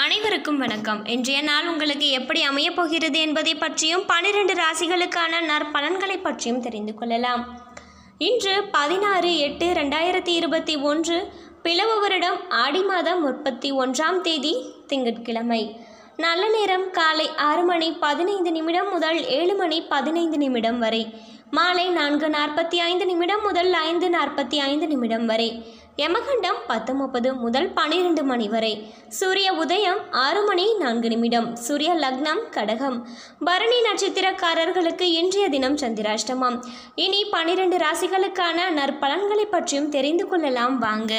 அனைவருக்கும் வணக்கம் இன்றைய நாள் உங்களுக்கு எப்படி அமையப் போகிறது என்பதை பற்றியும் பன்னிரண்டு ராசிகளுக்கான நற்பலன்களை பற்றியும் தெரிந்து கொள்ளலாம் இன்று பதினாறு எட்டு ரெண்டாயிரத்தி இருபத்தி ஒன்று பிளவு வருடம் ஆடி மாதம் முப்பத்தி ஒன்றாம் தேதி திங்கட்கிழமை நல்ல நேரம் காலை ஆறு மணி பதினைந்து நிமிடம் முதல் ஏழு மணி பதினைந்து நிமிடம் வரை மாலை நான்கு நாற்பத்தி ஐந்து நிமிடம் முதல் ஐந்து நாற்பத்தி ஐந்து நிமிடம் வரை யமகண்டம் பத்து முப்பது முதல் பன்னிரண்டு மணி வரை சூரிய உதயம் ஆறு மணி நான்கு நிமிடம் சூரிய லக்னம் கடகம் பரணி நட்சத்திரக்காரர்களுக்கு இன்றைய தினம் சந்திராஷ்டமம் இனி பன்னிரண்டு ராசிகளுக்கான நற்பலன்களை பற்றியும் தெரிந்து கொள்ளலாம் வாங்க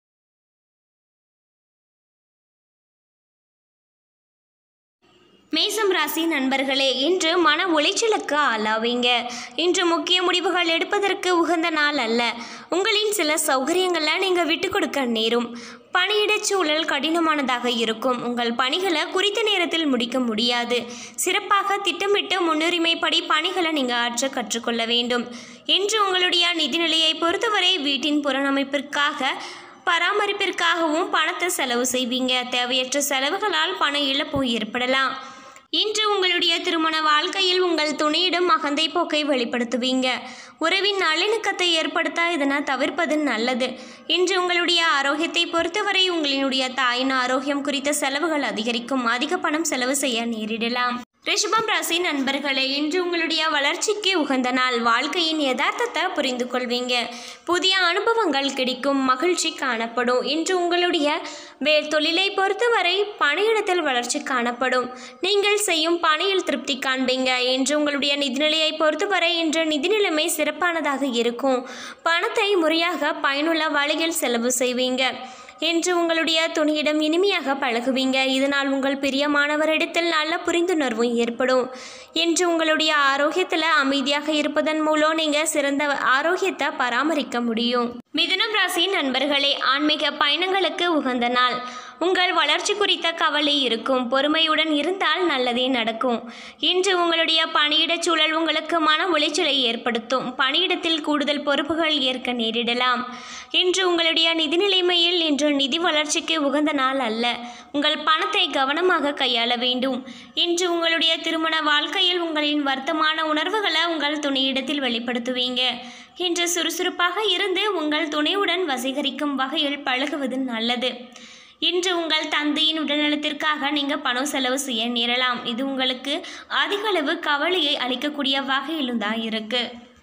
மேசம் ராசி நண்பர்களே இன்று மன உளைச்சலுக்கு ஆளாவீங்க இன்று முக்கிய முடிவுகள் எடுப்பதற்கு உகந்த நாள் அல்ல உங்களின் சில சௌகரியங்களை நீங்கள் விட்டு கொடுக்க நேரும் பணியிடச் சூழல் கடினமானதாக இருக்கும் உங்கள் பணிகளை குறித்த நேரத்தில் முடிக்க முடியாது சிறப்பாக திட்டமிட்டு முன்னுரிமைப்படி பணிகளை நீங்கள் ஆற்ற கற்றுக்கொள்ள வேண்டும் இன்று உங்களுடைய நிதிநிலையை பொறுத்தவரை வீட்டின் புறநமைப்பிற்காக பராமரிப்பிற்காகவும் பணத்தை செலவு செய்வீங்க தேவையற்ற செலவுகளால் பண இழப்பு ஏற்படலாம் இன்று உங்களுடைய திருமண வாழ்க்கையில் உங்கள் துணையிடம் அகந்தை போக்கை வெளிப்படுத்துவீங்க உறவின் நல்லிணக்கத்தை ஏற்படுத்த இதனை தவிர்ப்பது நல்லது இன்று உங்களுடைய ஆரோக்கியத்தை பொறுத்தவரை உங்களினுடைய தாயின் ஆரோக்கியம் குறித்த செலவுகள் அதிகரிக்கும் அதிக பணம் செலவு செய்ய நேரிடலாம் ரிஷபம் ராசி நண்பர்களே இன்று உங்களுடைய வளர்ச்சிக்கு உகந்த நாள் வாழ்க்கையின் யதார்த்தத்தை புரிந்து கொள்வீங்க புதிய அனுபவங்கள் கிடைக்கும் மகிழ்ச்சி காணப்படும் இன்று உங்களுடைய வேர் தொழிலை பொறுத்தவரை பணியிடத்தில் வளர்ச்சி காணப்படும் நீங்கள் செய்யும் பணியில் திருப்தி காண்பீங்க இன்று உங்களுடைய நிதிநிலையை பொறுத்தவரை இன்று நிதி நிலைமை சிறப்பானதாக இருக்கும் பணத்தை முறையாக பயனுள்ள வழியில் செலவு செய்வீங்க இன்று உங்களுடைய துணியிடம் இனிமையாக பழகுவீங்க இதனால் உங்கள் பிரியமானவரிடத்தில் நல்ல புரிந்துணர்வும் ஏற்படும் இன்று உங்களுடைய ஆரோக்கியத்தில் அமைதியாக இருப்பதன் மூலம் நீங்கள் சிறந்த ஆரோக்கியத்தை பராமரிக்க முடியும் மிதுனம் ராசி நண்பர்களே ஆன்மீக பயணங்களுக்கு உகந்த நாள் உங்கள் வளர்ச்சி குறித்த கவலை இருக்கும் பொறுமையுடன் இருந்தால் நல்லதே நடக்கும் இன்று உங்களுடைய பணியிடச் சூழல் உங்களுக்கு மன உளைச்சலை ஏற்படுத்தும் பணியிடத்தில் கூடுதல் பொறுப்புகள் ஏற்க நேரிடலாம் இன்று உங்களுடைய நிதி நிலைமையில் இன்று நிதி வளர்ச்சிக்கு உகந்த நாள் அல்ல உங்கள் பணத்தை கவனமாக கையாள வேண்டும் இன்று உங்களுடைய திருமண வாழ்க்கையில் உங்களின் வருத்தமான உணர்வுகளை உங்கள் துணையிடத்தில் வெளிப்படுத்துவீங்க இன்று சுறுசுறுப்பாக இருந்து உங்கள் துணையுடன் வசீகரிக்கும் வகையில் பழகுவது நல்லது இன்று உங்கள் தந்தையின் உடல்நலத்திற்காக நீங்கள் பணம் செலவு செய்ய நேரலாம் இது உங்களுக்கு அதிக அளவு கவலையை அளிக்கக்கூடிய வகையிலும் தான் இருக்கு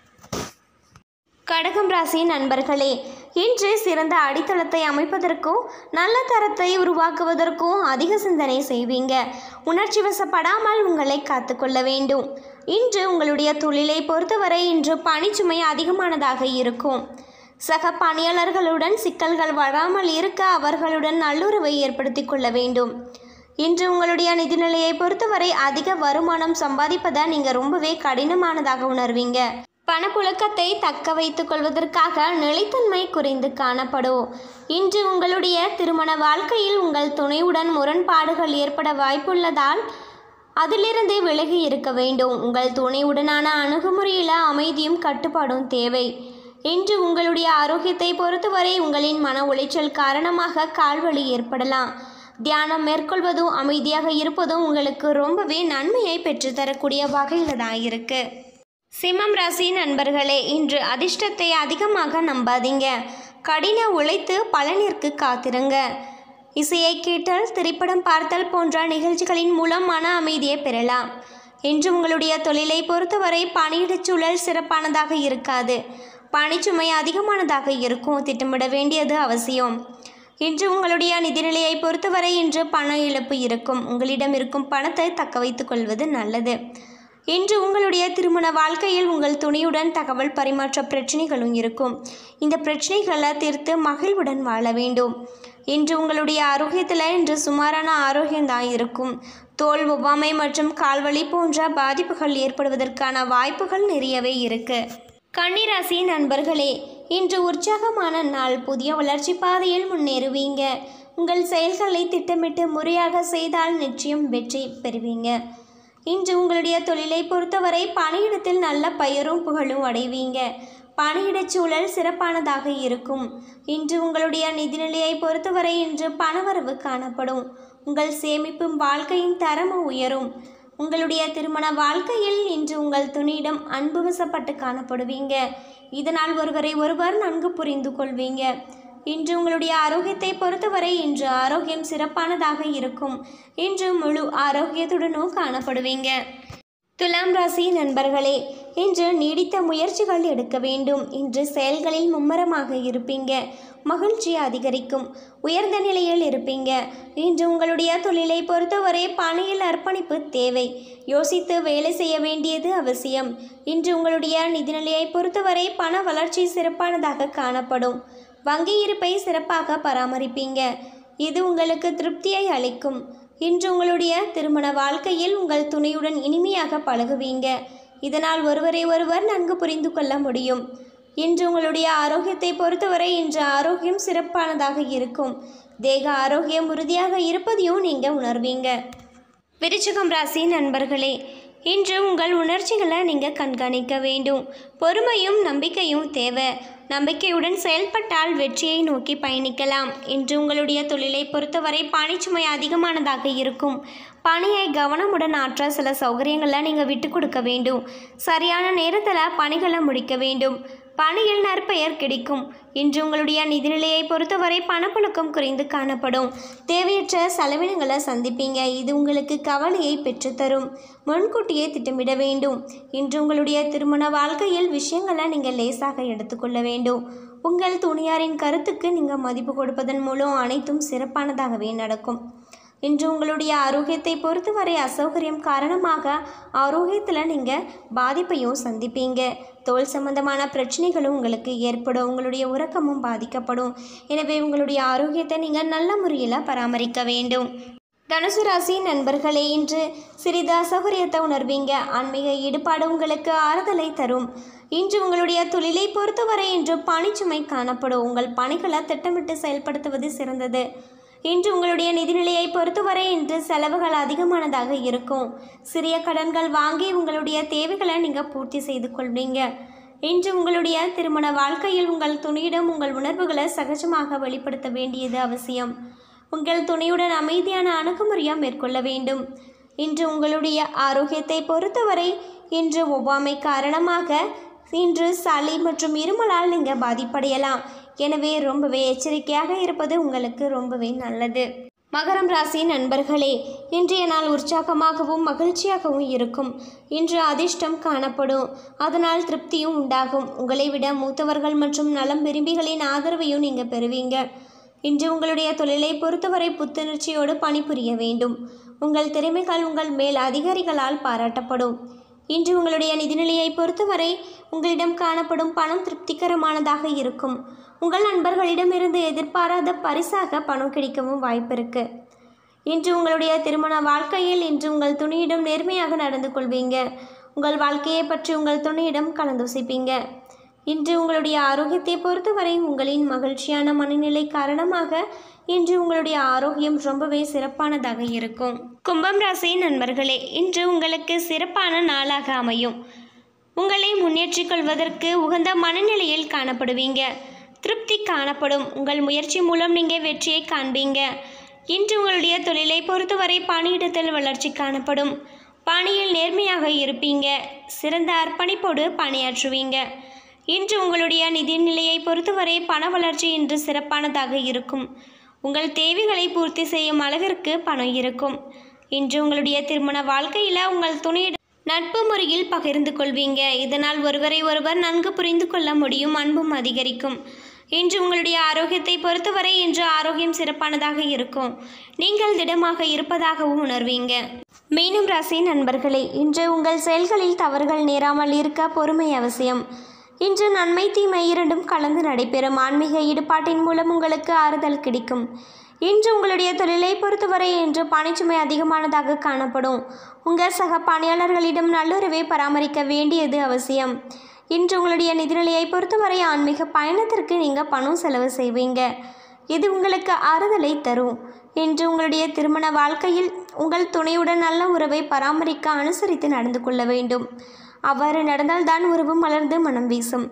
கடகம் ராசி நண்பர்களே இன்று சிறந்த அடித்தளத்தை அமைப்பதற்கும் நல்ல தரத்தை உருவாக்குவதற்கும் அதிக சிந்தனை செய்வீங்க உணர்ச்சி வசப்படாமல் உங்களை காத்துக்கொள்ள வேண்டும் இன்று உங்களுடைய தொழிலை பொறுத்தவரை இன்று பணிச்சுமை அதிகமானதாக இருக்கும் சக பணியாளர்களுடன் சிக்கல்கள் வராமல் இருக்க அவர்களுடன் நல்லுறவை ஏற்படுத்தி கொள்ள வேண்டும் இன்று உங்களுடைய நிதிநிலையை பொறுத்தவரை அதிக வருமானம் சம்பாதிப்பதை நீங்கள் ரொம்பவே கடினமானதாக உணர்வீங்க பணப்புழக்கத்தை தக்க வைத்துக் கொள்வதற்காக நிலைத்தன்மை குறைந்து காணப்படும் இன்று உங்களுடைய திருமண வாழ்க்கையில் உங்கள் துணையுடன் முரண்பாடுகள் ஏற்பட வாய்ப்புள்ளதால் அதிலிருந்து விலகி இருக்க வேண்டும் உங்கள் துணையுடனான அணுகுமுறையில் அமைதியும் கட்டுப்பாடும் தேவை இன்று உங்களுடைய ஆரோக்கியத்தை பொறுத்தவரை உங்களின் மன உளைச்சல் காரணமாக கால்வலி ஏற்படலாம் தியானம் மேற்கொள்வதும் அமைதியாக இருப்பதும் உங்களுக்கு ரொம்பவே நன்மையை பெற்றுத்தரக்கூடிய வகையில் தான் இருக்கு சிம்மம் ராசி நண்பர்களே இன்று அதிர்ஷ்டத்தை அதிகமாக நம்பாதீங்க கடின உழைத்து பலனிற்கு காத்திருங்க இசையை கேட்டல் திரைப்படம் பார்த்தல் போன்ற நிகழ்ச்சிகளின் மூலம் மன அமைதியை பெறலாம் இன்று உங்களுடைய தொழிலை பொறுத்தவரை பணியிடச் சூழல் சிறப்பானதாக இருக்காது பணிச்சுமை அதிகமானதாக இருக்கும் திட்டமிட வேண்டியது அவசியம் இன்று உங்களுடைய நிதிநிலையை பொறுத்தவரை இன்று பண இழப்பு இருக்கும் உங்களிடம் இருக்கும் பணத்தை தக்க வைத்துக் கொள்வது நல்லது இன்று உங்களுடைய திருமண வாழ்க்கையில் உங்கள் துணியுடன் தகவல் பரிமாற்ற பிரச்சனைகளும் இருக்கும் இந்த பிரச்சனைகளை தீர்த்து மகிழ்வுடன் வாழ வேண்டும் இன்று உங்களுடைய ஆரோக்கியத்தில் இன்று சுமாரான ஆரோக்கியம்தான் இருக்கும் தோல் ஒவ்வாமை மற்றும் கால்வலி போன்ற பாதிப்புகள் ஏற்படுவதற்கான வாய்ப்புகள் நிறையவே இருக்கு கன்னிராசி நண்பர்களே இன்று உற்சாகமான நாள் புதிய வளர்ச்சி பாதையில் முன்னேறுவீங்க உங்கள் செயல்களை திட்டமிட்டு முறையாக செய்தால் நிச்சயம் வெற்றி பெறுவீங்க இன்று உங்களுடைய தொழிலை பொறுத்தவரை பணியிடத்தில் நல்ல பெயரும் புகழும் அடைவீங்க பணியிடச் சூழல் சிறப்பானதாக இருக்கும் இன்று உங்களுடைய நிதிநிலையை பொறுத்தவரை இன்று பணவரவு காணப்படும் உங்கள் சேமிப்பும் வாழ்க்கையின் தரமும் உயரும் உங்களுடைய திருமண வாழ்க்கையில் இன்று உங்கள் துணியிடம் அன்பு வசப்பட்டு காணப்படுவீங்க இதனால் ஒருவரை ஒருவர் நன்கு புரிந்து கொள்வீங்க இன்று உங்களுடைய ஆரோக்கியத்தை பொறுத்தவரை இன்று ஆரோக்கியம் சிறப்பானதாக இருக்கும் இன்று முழு ஆரோக்கியத்துடனும் காணப்படுவீங்க துலாம் ராசி நண்பர்களே இன்று நீடித்த முயற்சிகள் எடுக்க வேண்டும் இன்று செயல்களில் மும்மரமாக இருப்பீங்க மகிழ்ச்சி அதிகரிக்கும் உயர்ந்த நிலையில் இருப்பீங்க இன்று உங்களுடைய தொழிலை பொறுத்தவரை பணியில் அர்ப்பணிப்பு தேவை யோசித்து வேலை செய்ய வேண்டியது அவசியம் இன்று உங்களுடைய நிதிநிலையை பொறுத்தவரை பண வளர்ச்சி சிறப்பானதாக காணப்படும் வங்கி இருப்பை சிறப்பாக பராமரிப்பீங்க இது உங்களுக்கு திருப்தியை அளிக்கும் இன்று உங்களுடைய திருமண வாழ்க்கையில் உங்கள் துணையுடன் இனிமையாக பழகுவீங்க இதனால் ஒருவரை ஒருவர் நன்கு புரிந்து கொள்ள முடியும் இன்று உங்களுடைய ஆரோக்கியத்தை பொறுத்தவரை இன்று ஆரோக்கியம் சிறப்பானதாக இருக்கும் தேக ஆரோக்கியம் உறுதியாக இருப்பதையும் நீங்கள் உணர்வீங்க விருச்சிகம் ராசி நண்பர்களே இன்று உங்கள் உணர்ச்சிகளை நீங்கள் கண்காணிக்க வேண்டும் பொறுமையும் நம்பிக்கையும் தேவை நம்பிக்கையுடன் செயல்பட்டால் வெற்றியை நோக்கி பயணிக்கலாம் இன்று உங்களுடைய தொழிலை பொறுத்தவரை பணிச்சுமை அதிகமானதாக இருக்கும் பணியை கவனமுடன் ஆற்ற சில சௌகரியங்களை நீங்கள் விட்டு கொடுக்க வேண்டும் சரியான நேரத்தில் பணிகளை முடிக்க வேண்டும் பணியில் நற்பெயர் கிடைக்கும் இன்று உங்களுடைய நிதிநிலையை பொறுத்தவரை பணப்புழக்கம் குறைந்து காணப்படும் தேவையற்ற செலவினங்களை சந்திப்பீங்க இது உங்களுக்கு கவலையை பெற்றுத்தரும் முன்கூட்டியே திட்டமிட வேண்டும் இன்று உங்களுடைய திருமண வாழ்க்கையில் விஷயங்களை நீங்கள் லேசாக எடுத்துக்கொள்ள வேண்டும் உங்கள் துணியாரின் கருத்துக்கு நீங்கள் மதிப்பு கொடுப்பதன் மூலம் அனைத்தும் சிறப்பானதாகவே நடக்கும் இன்று உங்களுடைய ஆரோக்கியத்தை பொறுத்தவரை அசௌகரியம் காரணமாக ஆரோக்கியத்தில் நீங்கள் பாதிப்பையும் சந்திப்பீங்க தோல் சம்பந்தமான பிரச்சனைகளும் உங்களுக்கு ஏற்படும் உங்களுடைய உறக்கமும் பாதிக்கப்படும் எனவே உங்களுடைய ஆரோக்கியத்தை நீங்கள் நல்ல முறையில் பராமரிக்க வேண்டும் தனுசு ராசி நண்பர்களே இன்று சிறிது அசௌகரியத்தை உணர்வீங்க ஆன்மீக ஈடுபாடு உங்களுக்கு ஆறுதலை தரும் இன்று உங்களுடைய தொழிலை பொறுத்தவரை இன்று பணிச்சுமை காணப்படும் உங்கள் பணிகளை திட்டமிட்டு செயல்படுத்துவது சிறந்தது இன்று உங்களுடைய நிதிநிலையை பொறுத்தவரை இன்று செலவுகள் அதிகமானதாக இருக்கும் சிறிய கடன்கள் வாங்கி உங்களுடைய தேவைகளை நீங்கள் பூர்த்தி செய்து கொள்வீங்க இன்று உங்களுடைய திருமண வாழ்க்கையில் உங்கள் துணையிடம் உங்கள் உணர்வுகளை சகஜமாக வெளிப்படுத்த வேண்டியது அவசியம் உங்கள் துணையுடன் அமைதியான அணுகுமுறையாக மேற்கொள்ள வேண்டும் இன்று உங்களுடைய ஆரோக்கியத்தை பொறுத்தவரை இன்று ஒவ்வாமை காரணமாக இன்று சளி மற்றும் இருமலால் நீங்கள் பாதிப்படையலாம் எனவே ரொம்பவே எச்சரிக்கையாக இருப்பது உங்களுக்கு ரொம்பவே நல்லது மகரம் ராசி நண்பர்களே இன்றைய நாள் உற்சாகமாகவும் மகிழ்ச்சியாகவும் இருக்கும் இன்று அதிர்ஷ்டம் காணப்படும் அதனால் திருப்தியும் உண்டாகும் உங்களை விட மூத்தவர்கள் மற்றும் நலம் விரும்பிகளின் ஆதரவையும் நீங்கள் பெறுவீங்க இன்று உங்களுடைய தொழிலை பொறுத்தவரை புத்துணர்ச்சியோடு பணிபுரிய வேண்டும் உங்கள் திறமைகள் உங்கள் மேல் அதிகாரிகளால் பாராட்டப்படும் இன்று உங்களுடைய நிதிநிலையை பொறுத்தவரை உங்களிடம் காணப்படும் பணம் திருப்திகரமானதாக இருக்கும் உங்கள் நண்பர்களிடமிருந்து எதிர்பாராத பரிசாக பணம் கிடைக்கவும் வாய்ப்பு இருக்கு இன்று உங்களுடைய திருமண வாழ்க்கையில் இன்று உங்கள் துணியிடம் நேர்மையாக நடந்து கொள்வீங்க உங்கள் வாழ்க்கையை பற்றி உங்கள் துணையிடம் கலந்தோசிப்பீங்க இன்று உங்களுடைய ஆரோக்கியத்தை பொறுத்தவரை உங்களின் மகிழ்ச்சியான மனநிலை காரணமாக இன்று உங்களுடைய ஆரோக்கியம் ரொம்பவே சிறப்பானதாக இருக்கும் கும்பம் ராசி நண்பர்களே இன்று உங்களுக்கு சிறப்பான நாளாக அமையும் உங்களை முன்னேற்றிக் கொள்வதற்கு உகந்த மனநிலையில் காணப்படுவீங்க திருப்தி காணப்படும் உங்கள் முயற்சி மூலம் நீங்கள் வெற்றியை காண்பீங்க இன்று உங்களுடைய தொழிலை பொறுத்தவரை பணியிடத்தில் வளர்ச்சி காணப்படும் பணியில் நேர்மையாக இருப்பீங்க சிறந்த அர்ப்பணிப்போடு பணியாற்றுவீங்க இன்று உங்களுடைய நிதிநிலையை பொறுத்தவரை பண வளர்ச்சி இன்று சிறப்பானதாக இருக்கும் உங்கள் தேவைகளை பூர்த்தி செய்யும் அளவிற்கு பணம் இருக்கும் இன்று உங்களுடைய திருமண வாழ்க்கையில் உங்கள் துணையிடம் நட்பு முறையில் பகிர்ந்து கொள்வீங்க இதனால் ஒருவரை ஒருவர் நன்கு புரிந்து கொள்ள முடியும் அன்பும் அதிகரிக்கும் இன்று உங்களுடைய ஆரோக்கியத்தை பொறுத்தவரை இன்று ஆரோக்கியம் சிறப்பானதாக இருக்கும் நீங்கள் திடமாக இருப்பதாகவும் உணர்வீங்க மீனம் ராசி நண்பர்களே இன்று உங்கள் செயல்களில் தவறுகள் நேராமல் இருக்க பொறுமை அவசியம் இன்று நன்மை தீமை இரண்டும் கலந்து நடைபெறும் ஆன்மீக ஈடுபாட்டின் மூலம் உங்களுக்கு ஆறுதல் கிடைக்கும் இன்று உங்களுடைய தொழிலை பொறுத்தவரை இன்று பணிச்சுமை அதிகமானதாக காணப்படும் உங்கள் சக பணியாளர்களிடம் நல்லுறவை பராமரிக்க வேண்டியது அவசியம் இன்று உங்களுடைய நிதிநிலையை பொறுத்தவரை ஆன்மீக பயணத்திற்கு நீங்கள் பணம் செலவு செய்வீங்க இது உங்களுக்கு ஆறுதலை தரும் இன்று உங்களுடைய திருமண வாழ்க்கையில் உங்கள் துணையுடன் நல்ல உறவை பராமரிக்க அனுசரித்து நடந்து கொள்ள வேண்டும் அவ்வாறு நடந்தால்தான் உறவு மலர்ந்து மனம் வீசும்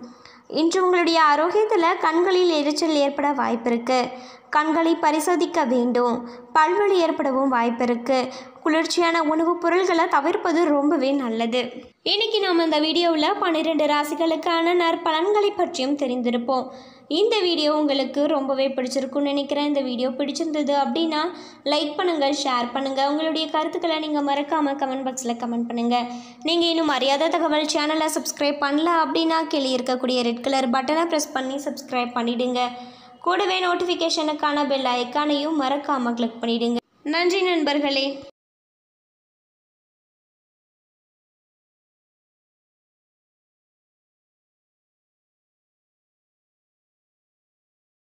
இன்று உங்களுடைய ஆரோக்கியத்தில் கண்களில் எரிச்சல் ஏற்பட வாய்ப்பு இருக்குது கண்களை பரிசோதிக்க வேண்டும் பல்வலி ஏற்படவும் வாய்ப்பு இருக்குது குளிர்ச்சியான உணவுப் பொருள்களை தவிர்ப்பது ரொம்பவே நல்லது இன்னைக்கு நாம் இந்த வீடியோவில் பன்னிரெண்டு ராசிகளுக்கான நற்பலன்களை பற்றியும் தெரிந்திருப்போம் இந்த வீடியோ உங்களுக்கு ரொம்பவே பிடிச்சிருக்கும்னு நினைக்கிறேன் இந்த வீடியோ பிடிச்சிருந்தது அப்படின்னா லைக் பண்ணுங்கள் ஷேர் பண்ணுங்கள் உங்களுடைய கருத்துக்களை நீங்கள் மறக்காமல் கமெண்ட் பாக்ஸில் கமெண்ட் பண்ணுங்கள் நீங்கள் இன்னும் அறியாத தகவல் சேனலை சப்ஸ்கிரைப் பண்ணல அப்படின்னா கீழே இருக்கக்கூடிய ரெட் கலர் பட்டனை ப்ரெஸ் பண்ணி சப்ஸ்கிரைப் பண்ணிடுங்க கூடவே நோட்டிஃபிகேஷனுக்கான பெல் ஐக்கானையும் மறக்காமல் கிளிக் பண்ணிடுங்க நன்றி நண்பர்களே